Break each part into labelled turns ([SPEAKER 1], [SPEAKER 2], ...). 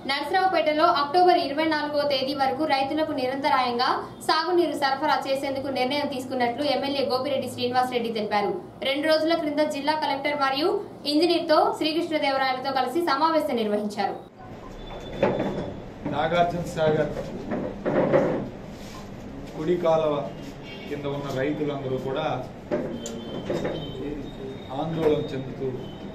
[SPEAKER 1] నరసరావుపేటలో October ఇరవై నాలుగో తేదీ వరకు రైతులకు నిరంతరాయంగా సాగునీరు సరఫరా చేసేందుకు నిర్ణయం తీసుకున్నట్లు ఎమ్మెల్యే గోపిరెడ్డి శ్రీనివాసరెడ్డి తెలిపారు రెండు రోజుల క్రింద జిల్లా కలెక్టర్ మరియు ఇంజనీర్తో శ్రీకృష్ణదేవరాయలతో కలిసి సమావేశం నిర్వహించారు
[SPEAKER 2] నాగార్జున సాగర్ కుడి కాలువ కింద ఉన్న రైతులందరూ కూడా ఆందోళన చెందుతూ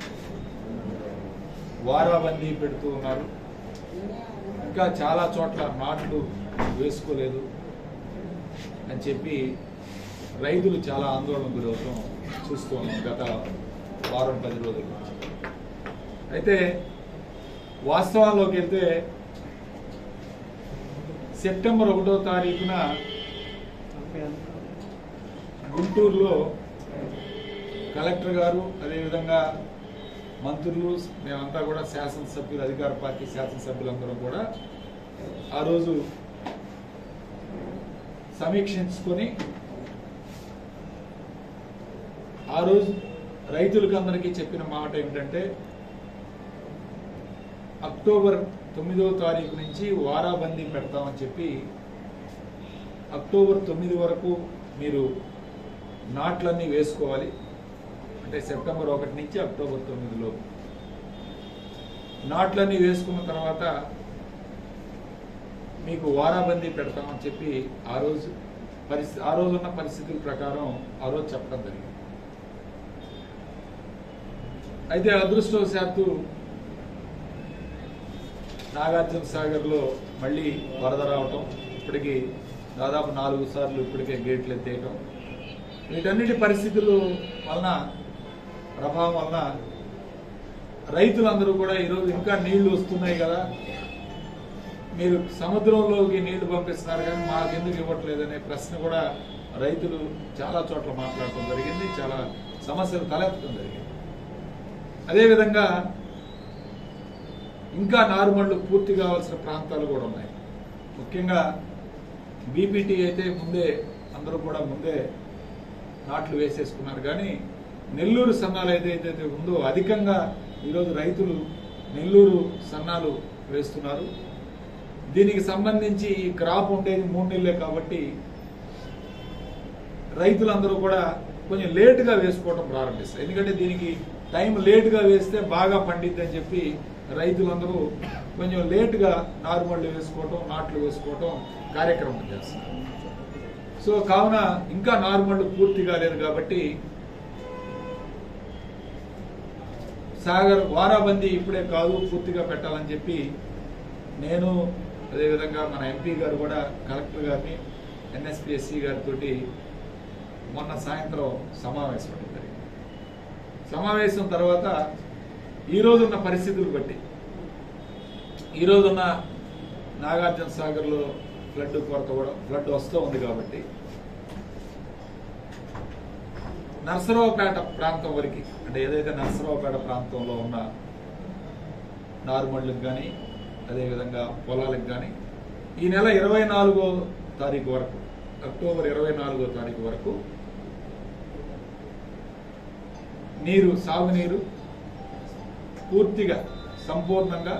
[SPEAKER 2] వారాబందీ పెడుతూ ఉన్నారు ఇంకా చాలా చోట్ల నాట్లు వేసుకోలేదు అని చెప్పి రైతులు చాలా ఆందోళన గురవుతాం చూస్తూ ఉన్నాం గత వారం పది రోజుల నుంచి అయితే వాస్తవాల్లోకి వెళ్తే సెప్టెంబర్ ఒకటో తారీఖున గుంటూరులో కలెక్టర్ గారు అదేవిధంగా మంత్రులు మేమంతా కూడా శాసనసభ్యులు అధికార పార్టీ శాసనసభ్యులందరూ కూడా ఆ రోజు సమీక్షించుకొని ఆ రోజు రైతులకు అందరికీ చెప్పిన మాట ఏమిటంటే అక్టోబర్ తొమ్మిదవ తారీఖు నుంచి వారాబందీ పెడతామని చెప్పి అక్టోబర్ తొమ్మిది వరకు మీరు నాట్లన్నీ వేసుకోవాలి అంటే సెప్టెంబర్ ఒకటి నుంచి అక్టోబర్ తొమ్మిదిలో నాట్లన్నీ వేసుకున్న తర్వాత మీకు వారాబందీ పెడతామని చెప్పి ఆ రోజు పరిస్థితి ఆ రోజున్న పరిస్థితుల ప్రకారం ఆ రోజు చెప్పడం జరిగింది అయితే అదృష్టవశాత్తు నాగార్జున సాగర్లో మళ్ళీ వరద రావటం ఇప్పటికి దాదాపు నాలుగు సార్లు ఇప్పటికే గేట్లు ఎత్తేయటం వీటన్నిటి పరిస్థితులు వలన ప్రభావం వలన రైతులందరూ కూడా ఈరోజు ఇంకా నీళ్లు వస్తున్నాయి కదా మీరు సముద్రంలోకి నీళ్లు పంపిస్తున్నారు కానీ మాకు ఎందుకు ఇవ్వట్లేదు అనే ప్రశ్న కూడా రైతులు చాలా చోట్ల మాట్లాడటం జరిగింది చాలా సమస్యలు తలెత్తడం జరిగింది అదేవిధంగా ఇంకా నారుమళ్లు పూర్తి కావాల్సిన ప్రాంతాలు కూడా ఉన్నాయి ముఖ్యంగా బీపీటీ అయితే ముందే అందరూ కూడా ముందే నాట్లు వేసేసుకున్నారు కానీ నెల్లూరు సన్నాలు ఏదైతే ఉందో అధికంగా ఈరోజు రైతులు నెల్లూరు సన్నాలు వేస్తున్నారు దీనికి సంబంధించి ఈ క్రాప్ ఉండేది మూడు నెలలే కాబట్టి రైతులందరూ కూడా కొంచెం లేటుగా వేసుకోవడం ప్రారంభిస్తారు ఎందుకంటే దీనికి టైం లేటుగా వేస్తే బాగా పండిద్ది అని చెప్పి రైతులందరూ కొంచెం లేటుగా నారుమళ్ళు వేసుకోవటం నాట్లు వేసుకోవటం కార్యక్రమం చేస్తున్నారు సో కావున ఇంకా నారుమళ్ళు పూర్తి కాలేదు కాబట్టి సాగర్ వారాబందీ ఇప్పుడే కాదు పూర్తిగా పెట్టాలని చెప్పి నేను అదేవిధంగా మన ఎంపీ గారు కూడా కలెక్టర్ గారిని ఎన్ఎస్పిఎస్సి గారితో మొన్న సాయంత్రం సమావేశం జరిగింది సమావేశం తర్వాత ఈ రోజున్న పరిస్థితులు బట్టి ఈ రోజున్న నాగార్జున సాగర్లో ఫ్లడ్ కొరత కూడా ఫ్లడ్ వస్తూ ఉంది కాబట్టి నర్సరావుపేట ప్రాంతం వరకు అంటే ఏదైతే నర్సరావుపేట ప్రాంతంలో ఉన్న నార్మళ్ళకి కానీ అదేవిధంగా పొలాలకు కానీ ఈ నెల ఇరవై నాలుగో తారీఖు వరకు అక్టోబర్ ఇరవై నాలుగో తారీఖు వరకు నీరు సాగునీరు పూర్తిగా సంపూర్ణంగా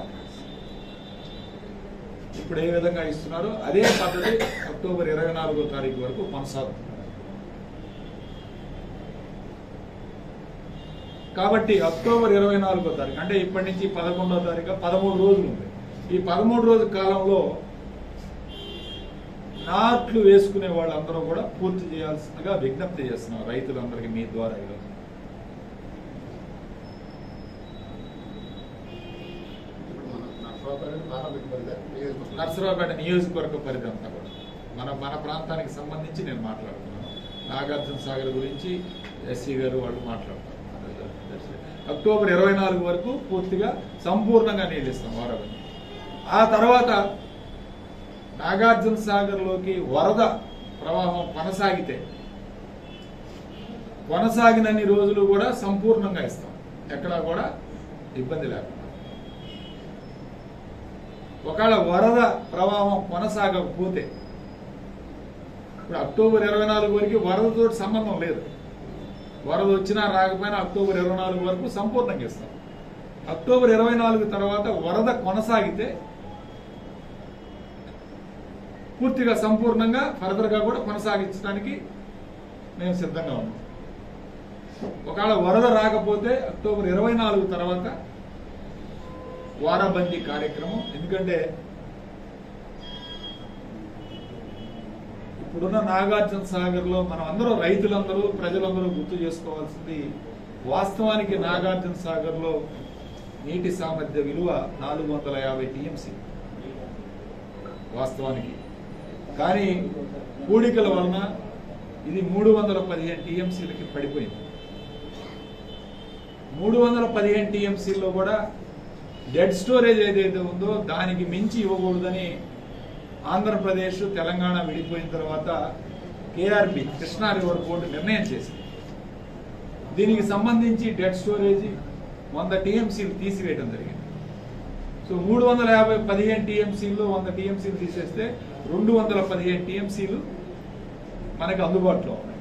[SPEAKER 2] ఇప్పుడు ఏ విధంగా ఇస్తున్నారో అదే పద్ధతి అక్టోబర్ ఇరవై నాలుగో తారీఖు వరకు కొనసాగుతుంది కాబట్టి అక్టోబర్ ఇరవై నాలుగో తారీఖు అంటే ఇప్పటి నుంచి పదకొండో తారీఖు పదమూడు రోజులు ఉంది ఈ పదమూడు రోజుల కాలంలో నాట్లు వేసుకునే వాళ్ళందరూ కూడా పూర్తి చేయాల్సిందిగా విజ్ఞప్తి చేస్తున్నాం రైతులందరికీ మీ ద్వారా ఈరోజు
[SPEAKER 3] ఇప్పుడు మన నర్సరావుపేట పార్లమెంట్ పరిధి నియోజకవర్గం.
[SPEAKER 2] నర్సరావుపేట నియోజకవర్గ పరిధి అంతా కూడా మన మన ప్రాంతానికి సంబంధించి నేను మాట్లాడుతున్నాను నాగార్జున సాగర్ గురించి ఎస్సీ గారు వాళ్ళు మాట్లాడుతున్నారు అక్టోబర్ ఇరవై నాలుగు వరకు పూర్తిగా సంపూర్ణంగా నీళ్ళు ఇస్తాం వారవని ఆ తర్వాత నాగార్జున సాగర్లోకి వరద ప్రవాహం కొనసాగితే కొనసాగినన్ని రోజులు కూడా సంపూర్ణంగా ఇస్తాం ఎక్కడా కూడా ఇబ్బంది లేకుండా ఒకవేళ వరద ప్రవాహం కొనసాగకపోతే ఇప్పుడు అక్టోబర్ ఇరవై నాలుగు వరకు వరదతో సంబంధం లేదు వరద వచ్చినా రాకపోయినా అక్టోబర్ ఇరవై నాలుగు వరకు సంపూర్ణంగా ఇస్తాం అక్టోబర్ ఇరవై నాలుగు తర్వాత వరద కొనసాగితే పూర్తిగా సంపూర్ణంగా ఫర్దర్గా కూడా కొనసాగించడానికి మేము సిద్ధంగా ఉన్నాం ఒకవేళ వరద రాకపోతే అక్టోబర్ ఇరవై నాలుగు తర్వాత వారాబందీ కార్యక్రమం ఎందుకంటే ఇప్పుడున్న నాగార్జున సాగర్ లో మనం అందరూ రైతులందరూ ప్రజలందరూ గుర్తు చేసుకోవాల్సింది వాస్తవానికి నాగార్జున సాగర్ లో నీటి సామర్థ్య విలువ నాలుగు వందల యాభై టీఎంసీ వాస్తవానికి కానీ కూడికల వలన ఇది మూడు వందల పదిహేను టీఎంసీలకి పడిపోయింది మూడు వందల పదిహేను టీఎంసీలో కూడా డెడ్ స్టోరేజ్ ఏదైతే ఉందో దానికి మించి ఇవ్వకూడదని ఆంధ్రప్రదేశ్ తెలంగాణ విడిపోయిన తర్వాత కేఆర్బి కృష్ణా రివర్ బోర్డు నిర్ణయం చేసింది దీనికి సంబంధించి డెడ్ స్టోరేజ్ వంద టీఎంసీలు తీసివేయడం జరిగింది సో మూడు వందల యాభై పదిహేను టీఎంసీల్లో వంద టీఎంసీలు తీసేస్తే రెండు వందల పదిహేను టీఎంసీలు మనకు అందుబాటులో ఉన్నాయి